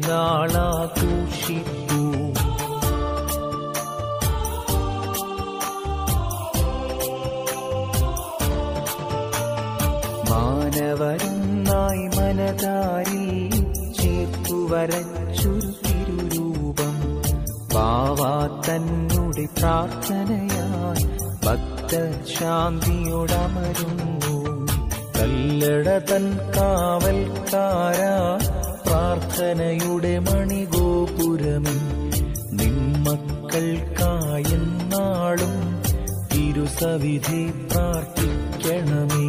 തിരുനാളാഘോഷിപ്പൂ മാനവരുന്നായി മനതാരിൽ ചേർത്തു വരച്ചൊരു തിരുരൂപം പാവാ തന്നുടെ പ്രാർത്ഥനയായി ഭക്തർ ശാന്തിയോടമരുന്നു കല്ലട തൻ കാവൽക്കാരാ പ്രാർത്ഥനയുടെ മണിഗോപുരമേ നിന്മക്കൾക്കായെന്നാളും തിരുസവിധി പ്രാർത്ഥിക്കണമേ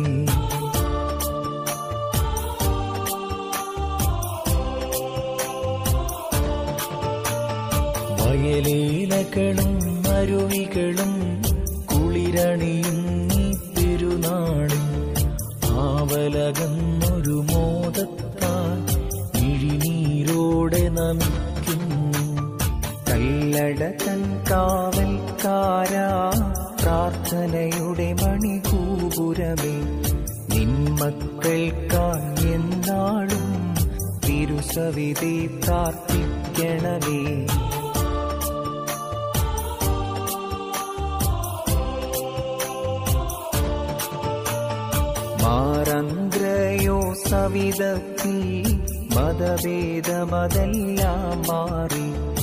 വയലേലകളും അരുവികളും കുളിരണിയും നീ പെരുനാളിൽ ആവലകന്നൊരു മോദത്താൽ ഇഴിനീരോടെ നമിക്കുന്നു കല്ലട തൻ കാവൽക്കാരാ പ്രാർത്ഥനയുടെ മണികൂപുരമേ നിന്മക്കൾക്കായി എന്നാളും തിരുസവിധി പ്രാർത്ഥിക്കണമേ മാരന്ത്രയോ സവിധത്തിൽ മതഭേദമതെല്ലാം മാറി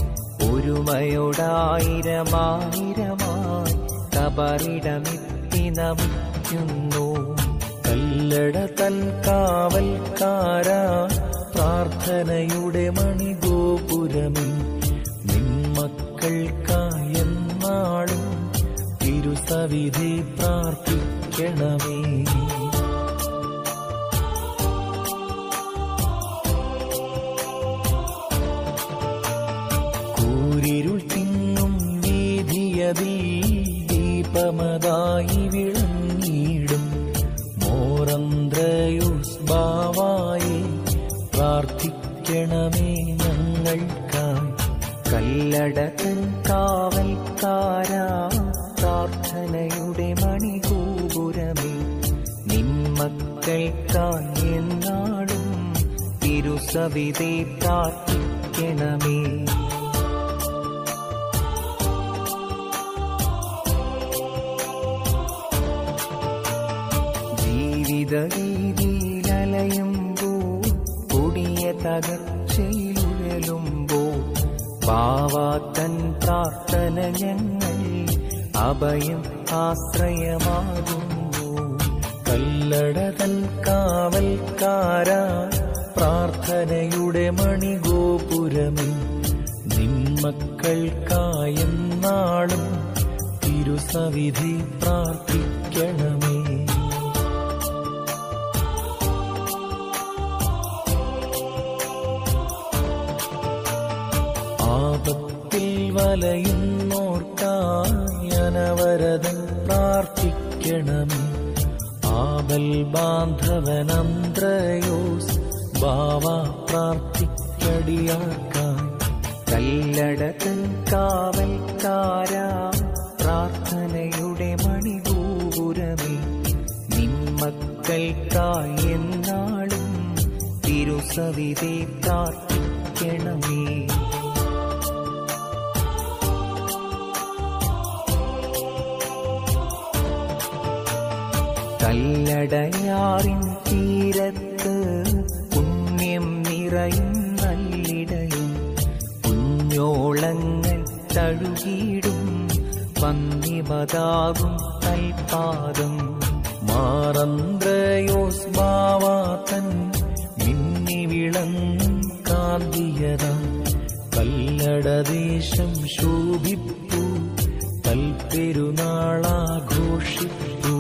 ഒരുമയോടായിരമായിരമായി കബറിടമെത്തി നമിക്കുന്നു കല്ലട തൻ കാവൽക്കാരാ പ്രാർത്ഥനയുടെ മണിഗോപുരമേ നിന്മക്കൾക്കായെന്നാളും തിരുസവിധി പ്രാർത്ഥിക്കണമേ കൂരിരുൾ തിങ്ങും വീതിയതിൽ ദീപമതായി വിളങ്ങിയിടും മോറന്ത്രയുസ് ബാവായി പ്രാർത്ഥിക്കണമേ ഞങ്ങൾക്കായി കല്ലടക്കൻ കാവൽക്കാരാ പ്രാർത്ഥനയുടെ മണികൂപുരമേ നിന്മക്കൾക്കായി എന്നാളും തിരുസവിധി പ്രാർത്ഥിക്കണമേ ജീവിത രീതിയിലലയുമ്പോ കൊടിയ തകർച്ചയിലുഴലുമ്പോ പാവാത്തൻ പ്രാർത്ഥന ഞങ്ങൾ അഭയം ആശ്രയമാകുന്നു കല്ലട തൻ കാവൽക്കാരാ പ്രാർത്ഥനയുടെ മണിഗോപുരമേ നിന്മക്കൾക്കായെന്നാളും തിരുസവിധി പ്രാർത്ഥിക്കണമേ ആപത്തിൽ വലയുന്നോർക്കായി അനവരതം പ്രാർത്ഥിക്കണമേ ആബൽ ബാന്ധവനന്ത്രയോസ് ബാവ പ്രാർത്ഥിക്കടിയാക്കായി കല്ലടത്തൻ കാവൽക്കാരാ പ്രാർത്ഥനയുടെ മണികൂപുരമേ നിന്മക്കൾക്കായി എന്നാളും തിരുസവിധി പ്രാർത്ഥിക്കണമേ കല്ലടയാറിൻ തീരത്ത് പുണ്യം നിറയും നല്ലിടയും കുഞ്ഞോളങ്ങൾ തഴുകിയിടും പന്നിമതാകും കൽപാദം മാറന്ത്രയോസ് ബാവാതൻ മിന്നി വിളങ്ങും കാന്തിയത കല്ലടദേശം ശോഭിപ്പു കൽപ്പെരുനാളാഘോഷിപ്പു